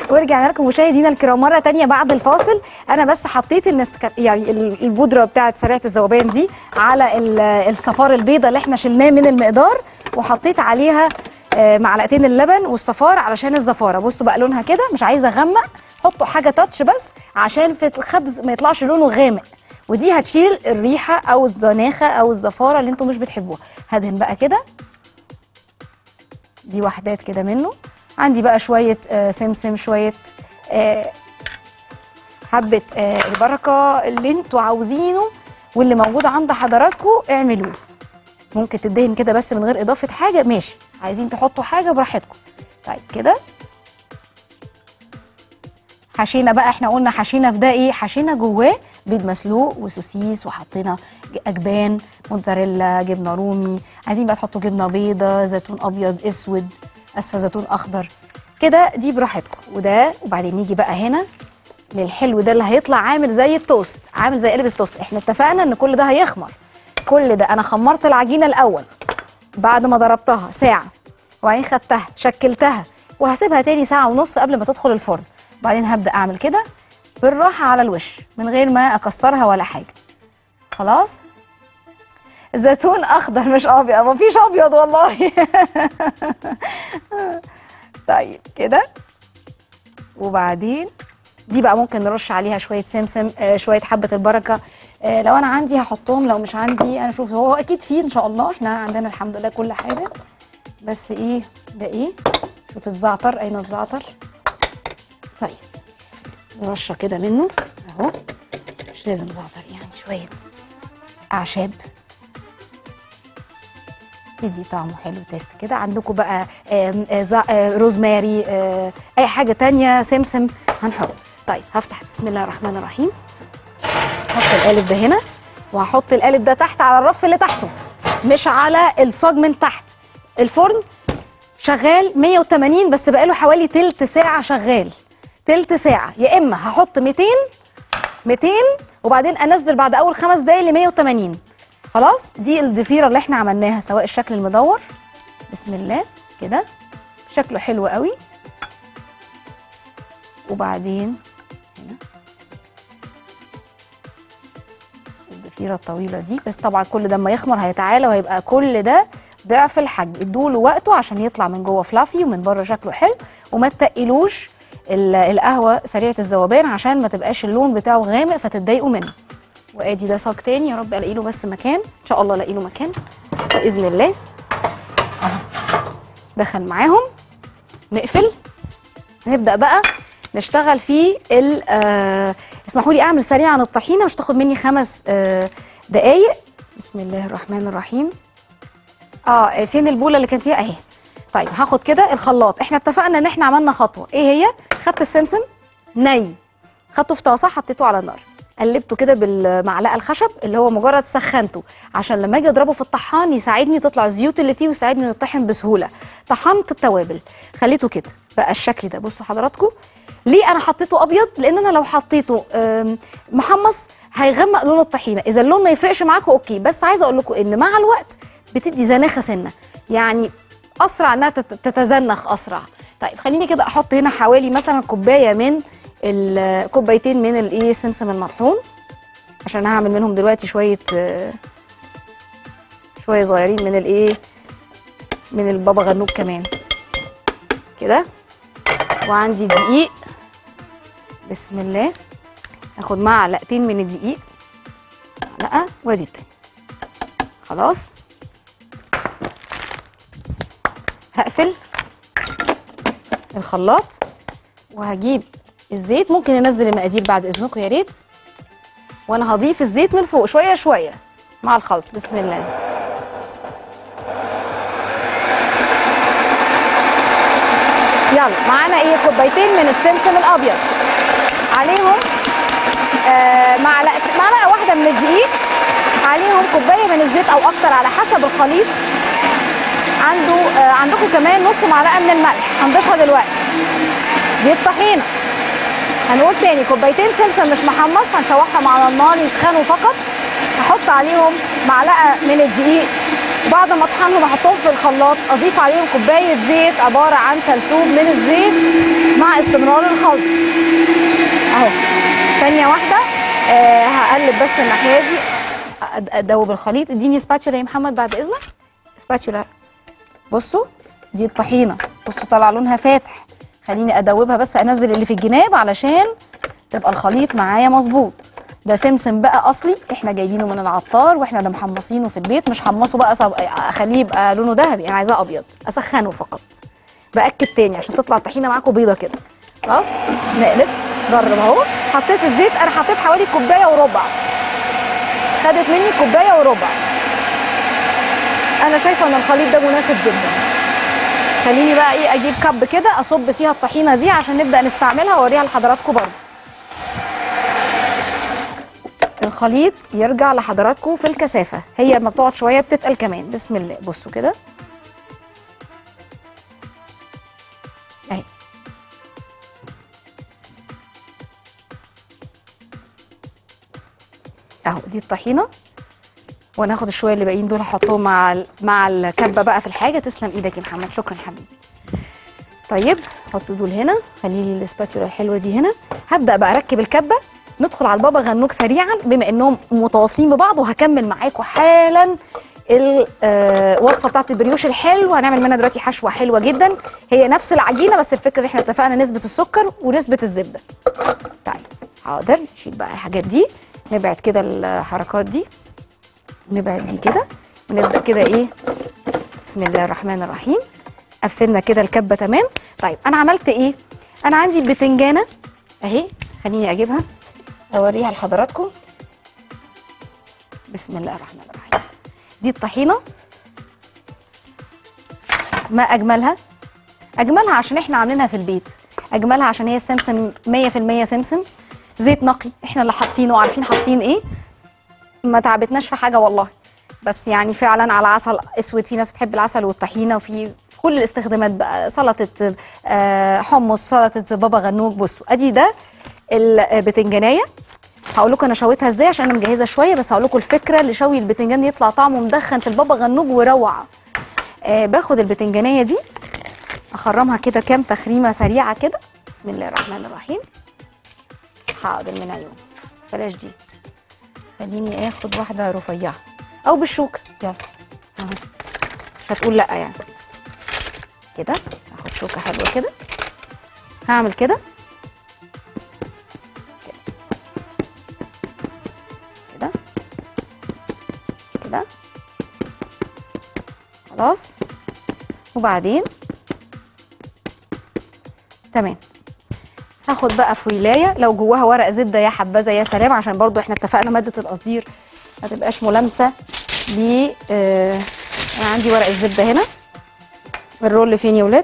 ورجعنا لكم مشاهدينا الكرام مره تانية بعد الفاصل انا بس حطيت النسك... يعني ال- البودره بتاعت سريعه الذوبان دي على ال- الصفار البيضه اللي احنا شلناه من المقدار وحطيت عليها آه، معلقتين اللبن والصفار علشان الزفاره بصوا بقى لونها كده مش عايزه اغمق حطوا حاجه تاتش بس عشان في الخبز ما يطلعش لونه غامق ودي هتشيل الريحه او الزناخه او الزفاره اللي انتم مش بتحبوها هدهن بقى كده دي وحدات كده منه عندي بقى شويه آه، سمسم شويه آه، حبه آه، البركه اللي انتوا عاوزينه واللي موجود عند حضراتكم اعملوه ممكن تدهن كده بس من غير اضافه حاجه ماشي عايزين تحطوا حاجه براحتكم طيب كده حشينا بقى احنا قلنا حشينا في ده ايه حشينا جواه بيض مسلوق وسوسيس وحطينا ج- اجبان موتزاريلا جبنه رومي عايزين بقى تحطوا جبنه بيضه زيتون ابيض اسود اسفه زيتون اخضر كده دي براحتكم وده وبعدين نيجي بقى هنا للحلو ده اللي هيطلع عامل زي التوست عامل زي قلب التوست احنا اتفقنا ان كل ده هيخمر كل ده انا خمرت العجينه الاول بعد ما ضربتها ساعه وبعدين خدتها شكلتها وهسيبها تاني ساعه ونص قبل ما تدخل الفرن بعدين هبدا اعمل كده بالراحه على الوش من غير ما اكسرها ولا حاجه خلاص زيتون اخضر مش ابيض مفيش ابيض والله طيب كده وبعدين دي بقى ممكن نرش عليها شويه سمسم آه شويه حبه البركه آه لو انا عندي هحطهم لو مش عندي انا شوف هو اكيد فيه ان شاء الله احنا عندنا الحمد لله كل حاجه بس ايه ده ايه شوف الزعتر اين الزعتر طيب رشه كده منه اهو مش لازم زعتر يعني شويه اعشاب تدي طعمه حلو تيست كده عندكم بقى آم، آه، زع- آه، روزماري آه، اي حاجه تانية سمسم هنحط طيب هفتح بسم الله الرحمن الرحيم هحط القالب ده هنا وهحط القالب ده تحت على الرف اللي تحته مش على الصاج من تحت الفرن شغال 180 بس بقاله حوالي تلت ساعه شغال تلت ساعه يا اما هحط 200 200 وبعدين انزل بعد اول خمس دقايق ل 180 خلاص دي الضفيره اللي احنا عملناها سواء الشكل المدور بسم الله كده شكله حلو قوي وبعدين هنا الضفيره الطويله دي بس طبعا كل ده اما يخمر هيتعالى وهيبقى كل ده ضعف الحجم ادوله وقته عشان يطلع من جوه فلافي ومن بره شكله حلو وما تقلوش ال- القهوه سريعه الذوبان عشان ما تبقاش اللون بتاعه غامق فتتضايقوا منه وادي ده صاج تاني يا رب الاقي له بس مكان ان شاء الله الاقي له مكان باذن الله اهو دخل معاهم نقفل نبدا بقى نشتغل في ال آه اسمحوا لي اعمل سريعا الطحينه مش تاخد مني خمس آه دقايق بسم الله الرحمن الرحيم اه فين البوله اللي كان فيها اهي طيب هاخد كده الخلاط احنا اتفقنا ان احنا عملنا خطوه ايه هي خدت السمسم ني خدته في طاسه حطيته على النار قلبته كده بالمعلقه الخشب اللي هو مجرد سخنته عشان لما اجي اضربه في الطحان يساعدني تطلع الزيوت اللي فيه ويساعدني انه يطحن بسهوله طحنت التوابل خليته كده بقى الشكل ده بصوا حضراتكم ليه انا حطيته ابيض لان انا لو حطيته آم، محمص هيغمق لون الطحينه اذا اللون ما يفرقش معاكم اوكي بس عايزه اقول لكم ان مع الوقت بتدي زناخه سنه يعني اسرع انها تت- تتزنخ اسرع طيب خليني كده احط هنا حوالي مثلا كوبايه من ال- كوبايتين من الايه السمسم المطحون عشان هعمل منهم دلوقتي شويه آه، شويه صغيرين من الايه من البابا غنوج كمان كده وعندي دقيق بسم الله اخد معلقتين من الدقيق معلقه وادي التاني خلاص هقفل الخلاط وهجيب الزيت ممكن ننزل المقادير بعد اذنكم يا ريت وانا هضيف الزيت من فوق شويه شويه مع الخلط بسم الله يلا معانا ايه كوبايتين من السمسم الابيض عليهم آه معلقه معلقه واحده من الدقيق عليهم كوبايه من الزيت او اكتر على حسب الخليط عنده آه عندكم كمان نص معلقه من الملح هنضيفها دلوقتي دي الطحينه هنقول تاني كوبايتين سمسم مش محمص هنشوحهم على النار يسخنوا فقط هحط عليهم معلقه من الدقيق بعد ما اطحنهم احطهم في الخلاط اضيف عليهم كوبايه زيت عباره عن سلسوب من الزيت مع استمرار الخلط اهو ثانيه واحده آه هقلب بس الناحيه دي أد- ادوب الخليط اديني سباتشولا يا محمد بعد اذنك سباتشولا بصوا دي الطحينه بصوا طلع لونها فاتح خليني ادوبها بس انزل اللي في الجناب علشان تبقى الخليط معايا مظبوط ده سمسم بقى اصلي احنا جايبينه من العطار واحنا اللي محمصينه في البيت مش حمصه بقى صب... اخليه يبقى لونه ذهبي انا عايزاه ابيض اسخنه فقط باكد تاني عشان تطلع الطحينه معاكم بيضه كده خلاص نقلب جرب اهو حطيت الزيت انا حطيت حوالي كوبايه وربع خدت مني كوبايه وربع انا شايفه ان الخليط ده مناسب جدا خليني بقى ايه اجيب كب كده اصب فيها الطحينه دي عشان نبدا نستعملها واوريها لحضراتكم برضه الخليط يرجع لحضراتكم في الكثافه هي لما بتقعد شويه بتتقل كمان بسم الله بصوا كده اهي اهو دي الطحينه وانا هاخد الشويه اللي باقيين دول احطهم مع ال- مع الكبه بقى في الحاجه تسلم ايدك يا محمد شكرا يا حبيبي طيب حط دول هنا خلي لي الاسباتيولا الحلوه دي هنا هبدا بقى اركب الكبه ندخل على البابا غنوج سريعا بما انهم متواصلين ببعض وهكمل معاكم حالا الوصفه بتاعت البريوش الحلو هنعمل منها دلوقتي حشوه حلوه جدا هي نفس العجينه بس الفكره ان احنا اتفقنا نسبه السكر ونسبه الزبده طيب حاضر نشيل بقى الحاجات دي نبعد كده الحركات دي نبعد دي كده ونبدا كده ايه بسم الله الرحمن الرحيم قفلنا كده الكبه تمام طيب انا عملت ايه انا عندي بتنجانه اهي خليني اجيبها اوريها لحضراتكم بسم الله الرحمن الرحيم دي الطحينه ما اجملها اجملها عشان احنا عاملينها في البيت اجملها عشان هي السمسم 100% سمسم زيت نقي احنا اللي حاطينه وعارفين حاطين ايه ما تعبتناش في حاجه والله بس يعني فعلا على عسل اسود في ناس بتحب العسل والطحينه وفي كل الاستخدامات بقى سلطه آه، حمص سلطه بابا غنوج بصوا ادي ده البتنجانيه هقول لكم انا شويتها ازاي عشان انا مجهزه شويه بس هقول لكم الفكره لشوي البتنجان يطلع طعمه مدخن في البابا غنوج وروعه آه باخد البتنجانيه دي اخرمها كده كام تخريمه سريعه كده بسم الله الرحمن الرحيم حاضر من عيون بلاش دي خليني اخد واحده رفيعه او بالشوكه يلا اهو مش هتقول لا يعني كده اخد شوكه حلوه كده هعمل كده كده كده خلاص وبعدين تمام هاخد بقى فويلايه لو جواها ورق زبده يا حبذا يا سلام عشان برضو احنا اتفقنا ماده القصدير ما تبقاش ملامسه ل آه انا عندي ورق الزبده هنا الرول فين يا ولاد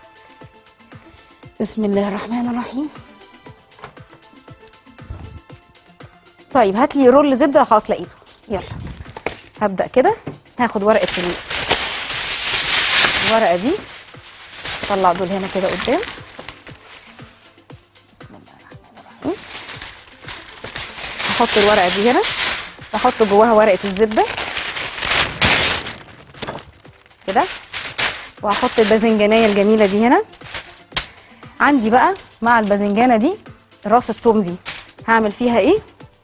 بسم الله الرحمن الرحيم طيب هات لي رول زبده خلاص لقيته يلا هبدا كده هاخد ورقه ال- الورقه دي اطلع دول هنا كده قدام بسم الله الرحمن الرحيم هحط الورقه دي هنا واحط جواها ورقه الزبده كده وهحط الباذنجانيه الجميله دي هنا عندي بقى مع الباذنجانه دي راس التوم دي هعمل فيها ايه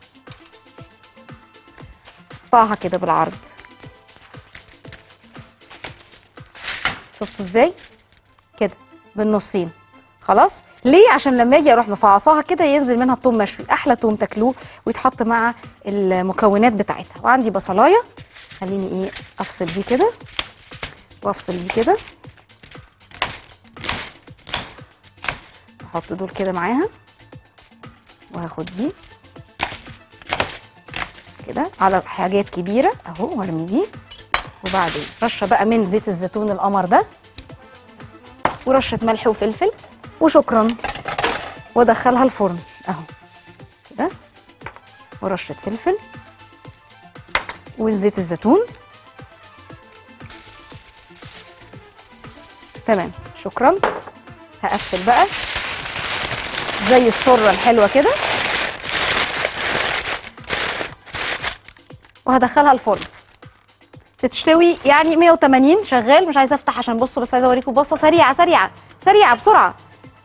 اقطعها كده بالعرض شفتوا ازاي كده بالنصين خلاص ليه عشان لما اجي اروح مفعصاها كده ينزل منها الثوم مشوي احلى ثوم تاكلوه ويتحط مع المكونات بتاعتها وعندي بصلايه خليني ايه افصل دي كده وافصل دي كده احط دول كده معاها وهاخد دي كده على حاجات كبيره اهو وارمي دي وبعدين رشه بقى من زيت الزيتون القمر ده ورشه ملح وفلفل وشكرا وادخلها الفرن اهو كده ورشه فلفل وزيت الزيتون تمام شكرا هقفل بقى زي السره الحلوه كده وهدخلها الفرن تتشوي يعني 180 شغال مش عايزه افتح عشان بصوا بس عايزه اوريكم بصه سريعه سريعه سريعه بسرعه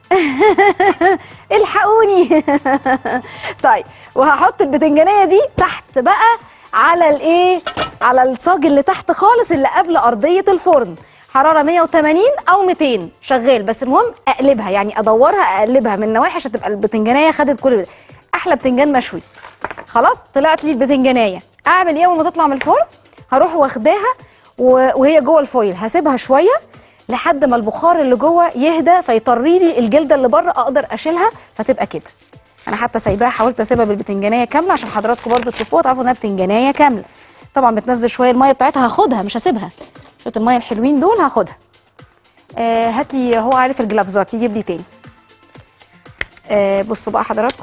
الحقوني طيب وهحط البتنجانيه دي تحت بقى على الايه على الصاج اللي تحت خالص اللي قبل ارضيه الفرن حراره 180 او 200 شغال بس المهم اقلبها يعني ادورها اقلبها من نواحي عشان تبقى البتنجانيه خدت كل ده احلى بتنجان مشوي خلاص طلعت لي البتنجانيه اعمل ايه اول ما تطلع من الفرن هروح واخداها و- وهي جوه الفويل هسيبها شويه لحد ما البخار اللي جوه يهدى فيطري لي الجلده اللي بره اقدر اشيلها فتبقى كده انا حتى سايباها حاولت اسيبها بالبتنجانيه كامله عشان حضراتكم برضو تشوفوها تعرفوا انها بتنجانيه كامله طبعا بتنزل شويه الميه بتاعتها هاخدها مش هسيبها شويه الميه الحلوين دول هاخدها آه هات لي هو عارف الجلافزات يجيب لي تاني آه بصوا بقى حضراتكم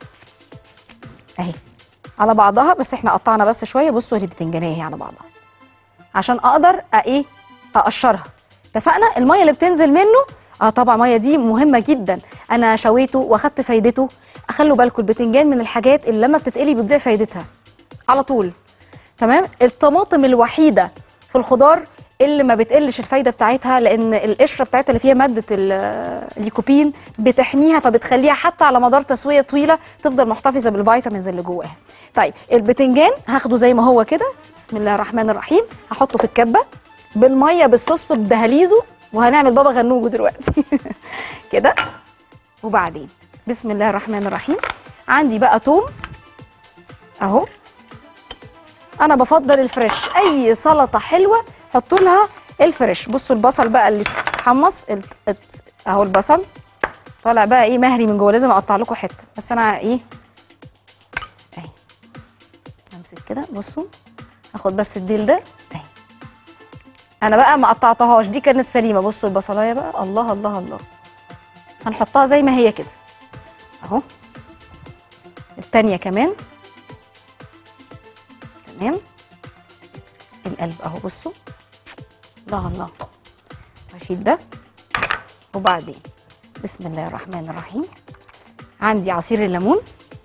اهي على بعضها بس احنا قطعنا بس شويه بصوا هي البتنجانيه هي على بعضها عشان اقدر أ- ايه اقشرها اتفقنا الميه اللي بتنزل منه اه طبعا الميه دي مهمه جدا انا شويته واخدت فايدته اخلوا بالكم البتنجان من الحاجات اللي لما بتتقلي بتضيع فايدتها على طول تمام الطماطم الوحيده في الخضار اللي ما بتقلش الفايده بتاعتها لان القشره بتاعتها اللي فيها ماده ال- الليكوبين بتحميها فبتخليها حتى على مدار تسويه طويله تفضل محتفظه بالفيتامينز اللي جواها طيب البتنجان هاخده زي ما هو كده بسم الله الرحمن الرحيم هحطه في الكبه بالميه بالصوص بدهاليزه وهنعمل بابا غنوجه دلوقتي كده وبعدين بسم الله الرحمن الرحيم عندي بقى توم اهو انا بفضل الفريش اي سلطه حلوه حطوا لها الفريش بصوا البصل بقى اللي اتحمص ال- ات- اهو البصل طالع بقى ايه مهري من جوه لازم اقطع لكم حته بس انا ايه اهي امسك كده بصوا اخد بس الديل ده اهي انا بقى ما قطعتهاش دي كانت سليمه بصوا البصلايه بقى الله الله الله هنحطها زي ما هي كده اهو التانية كمان تمام القلب اهو بصوا الله الله هشيل ده وبعدين بسم الله الرحمن الرحيم عندي عصير الليمون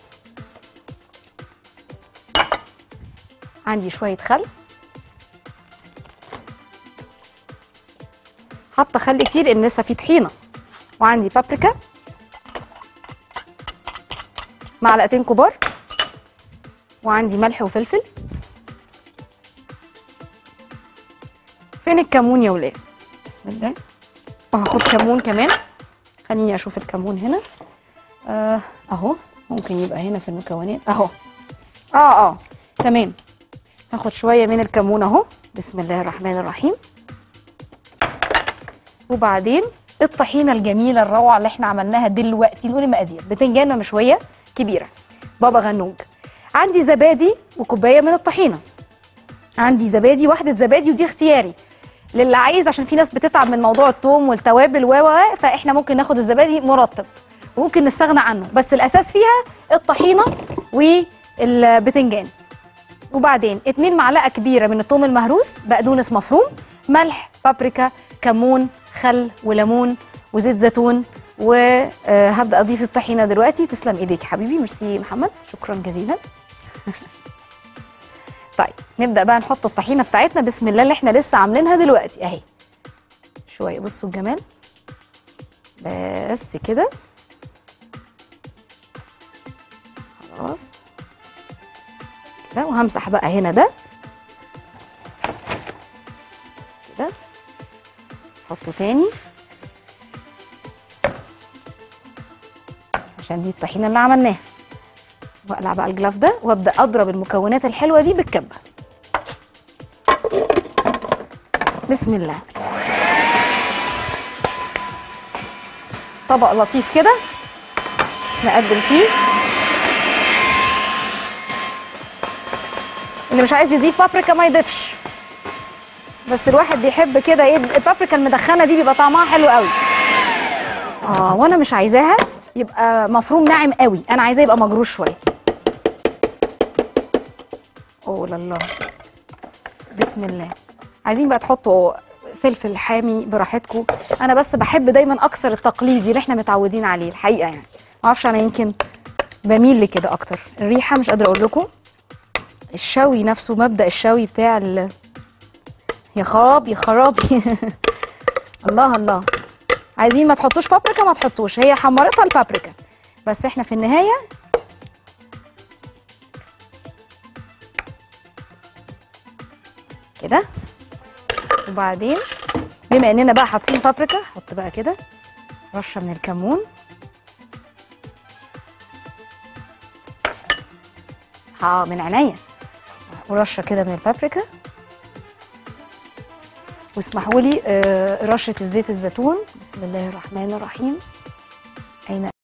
عندي شوية خل حاطة خل كتير لأن لسه في طحينة وعندي بابريكا معلقتين كبار وعندي ملح وفلفل فين الكمون يا ولاد بسم الله وهاخد كمون كمان خليني اشوف الكمون هنا آه اهو ممكن يبقى هنا في المكونات اهو اه اه تمام هاخد شويه من الكمون اهو بسم الله الرحمن الرحيم وبعدين الطحينه الجميله الروعه اللي احنا عملناها دلوقتي نقول المقادير بتنجانه مشويه كبيره بابا غنوج عندي زبادي وكوبايه من الطحينه عندي زبادي واحده زبادي ودي اختياري للي عايز عشان في ناس بتتعب من موضوع التوم والتوابل و و فاحنا ممكن ناخد الزبادي مرطب وممكن نستغنى عنه بس الاساس فيها الطحينه والبتنجان وبعدين اتنين معلقه كبيره من الثوم المهروس بقدونس مفروم ملح بابريكا كمون خل وليمون وزيت زيتون وهبدا اضيف الطحينه دلوقتي تسلم ايديك حبيبي ميرسي محمد شكرا جزيلا طيب نبدا بقى نحط الطحينه بتاعتنا بسم الله اللي احنا لسه عاملينها دلوقتي اهي شويه بصوا الجمال بس كده خلاص كده وهمسح بقى هنا ده كده احطه تاني عشان دي الطحينه اللي عملناها واقلع بقى الجلاف ده وابدا اضرب المكونات الحلوه دي بالكبه بسم الله طبق لطيف كده نقدم فيه اللي مش عايز يضيف بابريكا ما يضيفش بس الواحد بيحب كده ايه البابريكا المدخنه دي بيبقى طعمها حلو قوي اه وانا مش عايزاها يبقى مفروم ناعم قوي انا عايزاه يبقى مجروش شويه اوه الله بسم الله عايزين بقى تحطوا فلفل حامي براحتكم انا بس بحب دايما اكثر التقليدي اللي احنا متعودين عليه الحقيقه يعني ما اعرفش انا يمكن بميل لكده اكتر الريحه مش قادره اقول لكم الشوي نفسه مبدا الشوي بتاع ال- يا خرابي خرابي الله الله عايزين ما تحطوش بابريكا ما تحطوش هي حمرتها البابريكا بس احنا في النهايه كده وبعدين بما اننا بقى حاطين بابريكا حط بقى كده رشه من الكمون ها من عينيا ورشه كده من البابريكا واسمحوا لي آه، رشه الزيت الزيتون بسم الله الرحمن الرحيم اين